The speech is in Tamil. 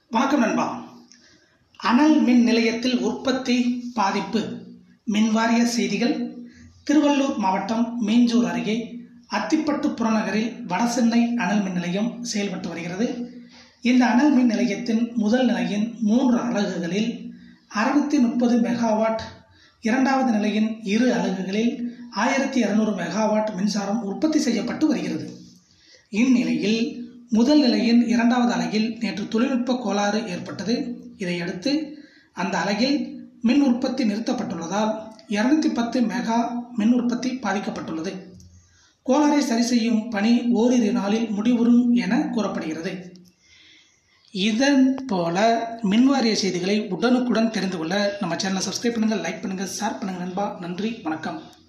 வணக்கம் நண்பா அனல் மின் நிலையத்தில் உற்பத்தி பாதிப்பு மின்வாரிய செய்திகள் திருவள்ளூர் மாவட்டம் மீஞ்சூர் அருகே அத்திப்பட்டு புறநகரில் வடசென்னை அனல் மின் நிலையம் செயல்பட்டு வருகிறது இந்த அனல் மின் நிலையத்தின் முதல் நிலையின் மூன்று அலகுகளில் அறுநூத்தி முப்பது மெகாவாட் இரண்டாவது நிலையின் இரு அலகுகளில் ஆயிரத்தி இருநூறு மெகாவாட் மின்சாரம் உற்பத்தி செய்யப்பட்டு வருகிறது இந்நிலையில் முதல் நிலையின் இரண்டாவது அலகில் நேற்று தொழில்நுட்ப கோளாறு ஏற்பட்டது இதையடுத்து அந்த அலகில் மின் உற்பத்தி நிறுத்தப்பட்டுள்ளதால் இருநூத்தி பத்து மெகா மின் உற்பத்தி பாதிக்கப்பட்டுள்ளது கோளாறை சரி செய்யும் பணி ஓரிரு நாளில் முடிவுறும் என கூறப்படுகிறது இதன் போல மின்வாரிய செய்திகளை உடனுக்குடன் தெரிந்து கொள்ள நம்ம சேனலை சப்ஸ்கிரைப் பண்ணுங்கள் லைக் பண்ணுங்கள் ஷேர் பண்ணுங்கள் நண்பா நன்றி வணக்கம்